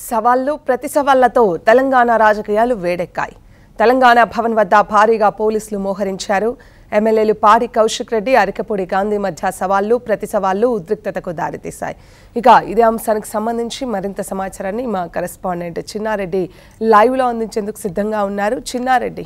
సవాళ్లు ప్రతి సవాళ్లతో తెలంగాణ రాజకీయాలు వేడెక్కాయి తెలంగాణ భవన్ వద్ద భారీగా పోలీసులు మోహరించారు ఎమ్మెల్యేలు పాడి కౌశిక్ రెడ్డి అరికపూడి గాంధీ మధ్య సవాళ్లు ప్రతి సవాళ్లు ఉద్రిక్తతకు దారితీశాయి ఇక ఇదే అంశానికి సంబంధించి మరింత సమాచారాన్ని మా కరెస్పాండెంట్ చిన్నారెడ్డి లైవ్లో అందించేందుకు సిద్ధంగా ఉన్నారు చిన్నారెడ్డి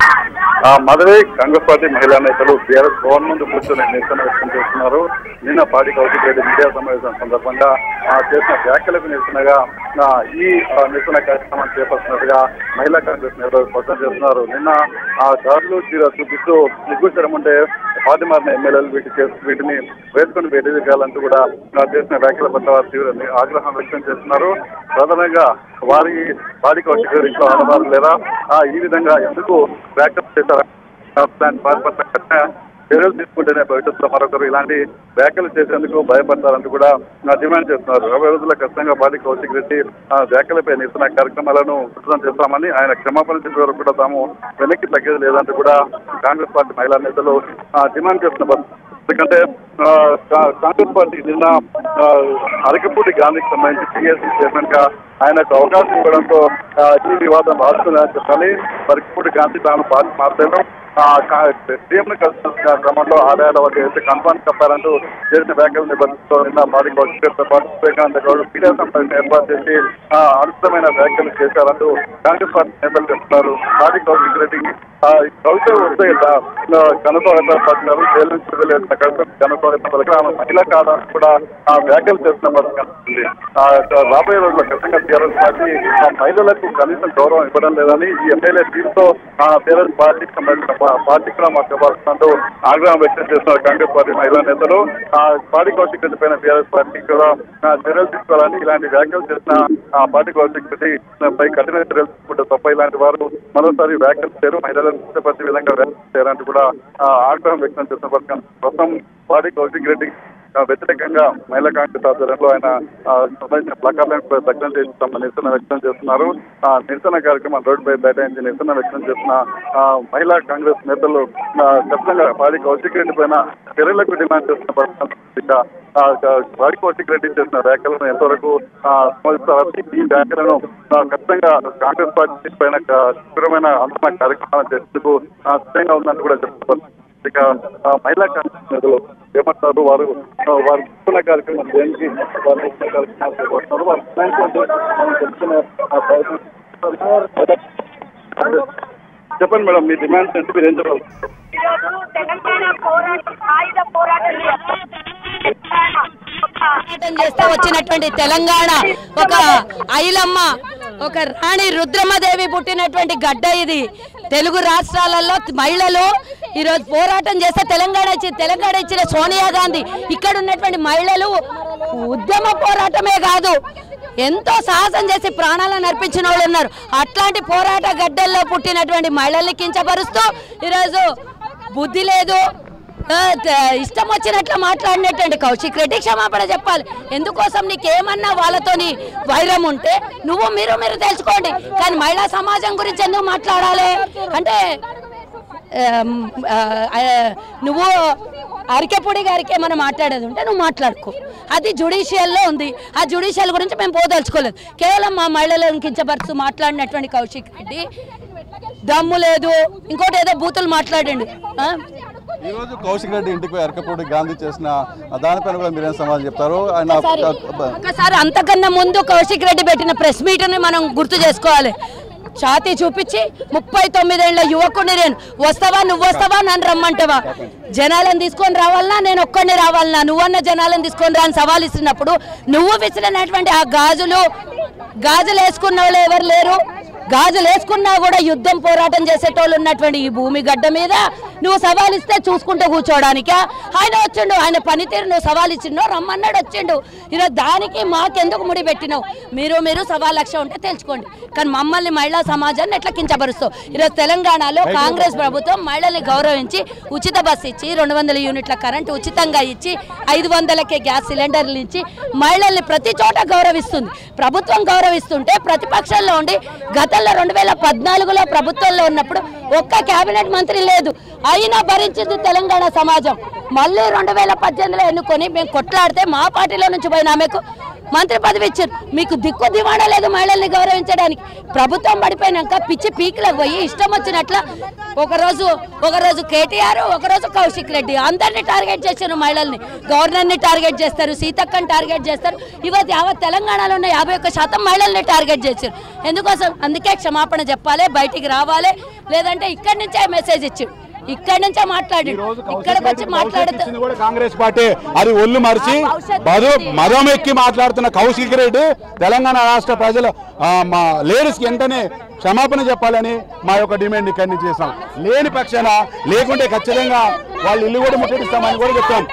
ఆ మధురై కాంగ్రెస్ పార్టీ మహిళా నేతలు బీఆర్ఎస్ భవన్ ముందు కూర్చొని నిరసన వ్యక్తం చేస్తున్నారు నిన్న పార్టీ కౌశిక్ రెడ్డి మీడియా సమావేశం సందర్భంగా ఆ, చేసిన వ్యాఖ్యలకు నిరసనగా ఆ, ఈ ఆ, నిరసన కార్యక్రమం చేపడుతున్నట్టుగా మహిళా కాంగ్రెస్ నేతలు స్పష్టం చేస్తున్నారు నిన్న ఆ దాడులు చీర చూపిస్తూ నిగ్గుచరం ఉంటే పార్టీ మారిన ఎమ్మెల్యేలు వీటి చేసి వీటిని వేసుకుని వేదికలంటూ కూడా ఆ, చేసిన వ్యాఖ్యల పట్ల వారు తీవ్ర ని- ఆగ్రహం వ్యక్తం చేస్తున్నారు ప్రధానంగా వారి పార్టీ కౌశిక్ రెడ్డి ఇంట్లో ఆడవారు లేదా ఆ, ఈ విధంగా ఎందుకు వ్యాఖ్యలు చేశారు దాని వారి పట్ల కఠిన చర్యలు తీసుకుంటేనే భవిష్యత్తులో మరొకరు ఇలాంటి వ్యాఖ్యలు చేసేందుకు భయపడతారంటూ కూడా ఆ, డిమాండ్ చేస్తున్నారు రాబోయే రోజుల్లో ఖచ్చితంగా పార్టీ కౌశిక్ రెడ్డి ఆ, వ్యాఖ్యలపై నిరసన కార్యక్రమాలను విస్తృతం చేస్తామని ఆయన క్షమాపణ చెప్పే వరకు కూడా తాము వెనక్కి తగ్గేది లేదంటూ కూడా కాంగ్రెస్ పార్టీ మహిళా నేతలు ఆ, డిమాండ్ చేస్తున్నారు ఎందుకంటే ఆ, కా- కాంగ్రెస్ పార్టీ నిన్న ఆ, అరకపూడి గాంధీకి సంబంధించి టీఎస్సీ చైర్మన్ గా ఆయనకు అవకాశం ఇవ్వడంతో ఆ, ఈ వివాదం రాస్తుందని చెప్పాలి అరకపూడి గాంధీ తాను పార్టీ మాట్లాడడం సీఎం కలిసిన క్రమంలో ఆదాయాల వద్ద అయితే కన్ఫర్మ్ చెప్పారంటూ చేసిన వ్యాఖ్యలు నిబంధనతో నిన్న పార్టీ కౌశికర్తో పాటు వివేకానంద గౌడ్ మీడియా సమావేశం ఏర్పాటు చేసి ఆ, అనుచితమైన వ్యాఖ్యలు చేశారంటూ కాంగ్రెస్ పార్టీ నేతలు చెప్తున్నారు పార్టీ కౌశిక్ రెడ్డికి కౌశల్ వస్తే కనుకోగత పడ్డారు జైలు నుంచి విడుదల కనుకోగత పథకం ఆమె మహిళా కాదా అని కూడా ఆ వ్యాఖ్యలు చేస్తున్న పరిస్థితి కనిపిస్తుంది. ఆ, రాబోయే రోజుల్లో ఖచ్చితంగా టీఆర్ఎస్ పార్టీ ఆ మహిళలకు కనీసం గౌరవం ఇవ్వడం లేదని ఈ ఎమ్మెల్యే టీంతో టీఆర్ఎస్ పార్టీకి సంబంధించిన పా- పార్టీ కూడా మాకు ఇవ్వాల్సినంటూ ఆగ్రహం వ్యక్తం చేస్తున్నారు కాంగ్రెస్ పార్టీ మహిళా నేతలు ఆ పార్టీ కౌశిక్ రెడ్డి పైన టీఆర్ఎస్ పార్టీ కూడా ఆ, చర్యలు తీసుకోవాలని ఇలాంటి వ్యాఖ్యలు చేసిన ఆ పార్టీ కౌశిక్ రెడ్డి పై కఠిన చర్యలు తీసుకుంటే తప్ప ఇలాంటి వారు మరోసారి వ్యాఖ్యలు చేయరు మహిళలను ఇష్టపరిచే విధంగా వ్యాఖ్యలు చేయాలంటూ కూడా ఆ, ఆగ్రహం వ్యక్తం చేస్తున్న పరిస్థితి ప్రస్తుతం పార్టీ కౌశిక్ రెడ్డి ఆ, వ్యతిరేకంగా మహిళా కాంగ్రెస్ ఆధ్వర్యంలో ఆయన ఆ, సంబంధించిన ప్లకార్లను దగ్ధం చేసి తమ నిరసన వ్యక్తం చేస్తున్నారు ఆ నిరసన కార్యక్రమం రోడ్డుపై బైఠాయించి నిరసన వ్యక్తం చేస్తున్న ఆ, మహిళా కాంగ్రెస్ నేతలు ఆ, ఖచ్చితంగా పాడి కౌశిక్ రెడ్డి పైన చర్యలకు డిమాండ్ చేస్తున్న పరిస్థితి ఇక, ఆ, ఆ, పాడి కౌశిక్ రెడ్డి చేసిన వ్యాఖ్యలను ఎంతవరకు ఆ, స్మరిస్తారు ఈ వ్యాఖ్యలను ఆ, ఖచ్చితంగా కాంగ్రెస్ పార్టీ పైన క- తీవ్రమైన అంతమ కార్యక్రమాలు చేసేందుకు ఆ, సిద్ధంగా ఉందని కూడా చెప్తున్నారు ఇక ఆ, మహిళా కాంగ్రెస్ నేతలు ఏమంటారు వారు ఆ, వారు ఇస్తున్న కార్యక్రమం దేనికి వారు ఇస్తున్న కార్యక్రమాలు చేపడుతున్నారు వారు ఇస్తున్నటువంటి మనం చెప్తున్న ఆ ప్రయత్నం- చెప్పండి మేడం మీ డిమాండ్స్ ఏంటి మీరు ఏం చెప్పాలి ఈరోజు తెలంగాణ పోరాటం ఆయుధ పోరాటం పోరాటం చేస్తే వచ్చినటువంటి తెలంగాణ ఒక ఐలమ్మ ఒక రాణి రుద్రమదేవి పుట్టినటువంటి గడ్డ ఇది తెలుగు రాష్ట్రాలలో మహిళలు ఈరోజు పోరాటం చేస్తే తెలంగాణ ఇచ్చి తెలంగాణ ఇచ్చిన సోనియా గాంధీ ఇక్కడ ఉన్నటువంటి మహిళలు ఉద్యమ పోరాటమే కాదు ఎంతో సాహసం చేసి ప్రాణాలను అర్పించిన వాళ్ళు ఉన్నారు అట్లాంటి పోరాట గడ్డల్లో పుట్టినటువంటి మహిళల్ని కించపరుస్తూ ఈరోజు బుద్ధి లేదు ఆ, త- ఇష్టం వచ్చినట్లు మాట్లాడినటువంటి కౌశిక్ రెడ్డి క్షమాపణ చెప్పాలి ఎందుకోసం నీకేమన్నా వాళ్ళతోని వైరం ఉంటే నువ్వు మీరు మీరు తెలుసుకోండి కానీ మహిళా సమాజం గురించి ఎందుకు మాట్లాడాలి అంటే ఆమ్, ఆ, ఆ, నువ్వు అరికెపొడి గారికి ఏమైనా మాట్లాడేది ఉంటే నువ్వు మాట్లాడుకో అది జుడిషియల్లో ఉంది ఆ జుడిషియల్ గురించి మేము పోదలుచుకోలేదు కేవలం మా మహిళలను కించపరుస్తూ మాట్లాడినటువంటి కౌశిక్ రెడ్డి దమ్ము లేదు ఇంకోటి ఏదో బూతులు మాట్లాడండి ఆ? ఈ రోజు కౌశిక్ రెడ్డి ఇంటికి పోయి అరకపూడి గాంధీ చేసిన దానిపైన కూడా మీరేం సమాధానం చెప్తారు ఆయన ఒకసారి ఒకసారి అంతకన్నా ముందు కౌశిక్ రెడ్డి పెట్టిన ప్రెస్ మీట్ని మనం గుర్తు చేసుకోవాలి ఛాతీ చూపించి ముప్పై తొమ్మిదేళ్ల యువకుడిని నేను వస్తావా నువ్వు వస్తావా నన్ను రమ్మంటావా జనాలను తీసుకొని రావాలన్నా నేను ఒక్కడిని రావాలన్నా నువ్వన్న జనాలను తీసుకొని రా అని సవాల్ ఇస్తున్నప్పుడు నువ్వు విసిరినటువంటి ఆ గాజులు గాజులు వేసుకున్న వాళ్ళు ఎవరు లేరు గాజులు వేసుకున్నా కూడా యుద్ధం పోరాటం చేసేటోళ్ళు ఉన్నటువంటి ఈ భూమి గడ్డ మీద నువ్వు సవాల్ ఇస్తే చూసుకుంటూ కూర్చోడానికా ఆయన వచ్చిండు ఆయన పనితీరు నువ్వు సవాల్ ఇచ్చిండు రమ్మన్నాడు వచ్చిండు ఈరోజు దానికి మాకెందుకు ముడి పెట్టినావు మీరు మీరు సవా లక్ష ఉంటే తెలుసుకోండి కానీ మమ్మల్ని మహిళా సమాజాన్ని ఎట్లా కించపరుస్తావు ఈరోజు తెలంగాణలో కాంగ్రెస్ ప్రభుత్వం మహిళల్ని గౌరవించి ఉచిత బస్సు ఇచ్చి రెండు వందల యూనిట్ల కరెంటు ఉచితంగా ఇచ్చి ఐదు వందలకే గ్యాస్ సిలిండర్లు ఇచ్చి మహిళల్ని ప్రతి చోట గౌరవిస్తుంది ప్రభుత్వం గౌరవిస్తుంటే ప్రతిపక్షంలో ఉండి గతంలో రెండు వేల పద్నాలుగులో ప్రభుత్వంలో ఉన్నప్పుడు ఒక్క కేబినెట్ మంత్రి లేదు అయినా భరించింది తెలంగాణ సమాజం మళ్ళీ రెండు వేల పద్దెనిమిదిలో ఎన్నుకొని మేము కొట్లాడితే మా పార్టీలో నుంచి పోయిన ఆమెకు మంత్రి పదవి ఇచ్చారు మీకు దిక్కు దివాణా లేదు మహిళల్ని గౌరవించడానికి ప్రభుత్వం పడిపోయినాక పిచ్చి పీకులకు పోయి ఇష్టం వచ్చినట్ల ఒకరోజు ఒకరోజు కేటీఆర్ ఒకరోజు కౌశిక్ రెడ్డి అందరినీ టార్గెట్ చేశారు మహిళల్ని గవర్నర్ని టార్గెట్ చేస్తారు సీతక్కని టార్గెట్ చేస్తారు ఇవాళ యావత్ తెలంగాణలో ఉన్న యాభై ఒక్క శాతం మహిళల్ని టార్గెట్ చేశారు ఎందుకోసం అందుకే క్షమాపణ చెప్పాలి బయటికి రావాలి లేదంటే ఇక్కడి నుంచే మెసేజ్ ఇచ్చారు ఇక్కడి నుంచే మాట్లాడి ఇక్కడికి వచ్చి మాట్లాడుతూ ఇచ్చింది కూడా కాంగ్రెస్ పార్టీ అది ఒళ్ళు మరిచి ఆ భవిష్యత్తు మధు ఉంది. మదం ఎక్కి మాట్లాడుతున్న కౌశిక్ రెడ్డి తెలంగాణ రాష్ట్ర ప్రజలు ఆ, మా లేడీస్ కి వెంటనే క్షమాపణ చెప్పాలని మా యొక్క డిమాండ్ ఇక్కడి నుంచి చేస్తాం లేని పక్షాన లేకుంటే ఖచ్చితంగా వాళ్ళు ఇల్లు కూడా ముట్టడిస్తామని కూడా చెప్తాం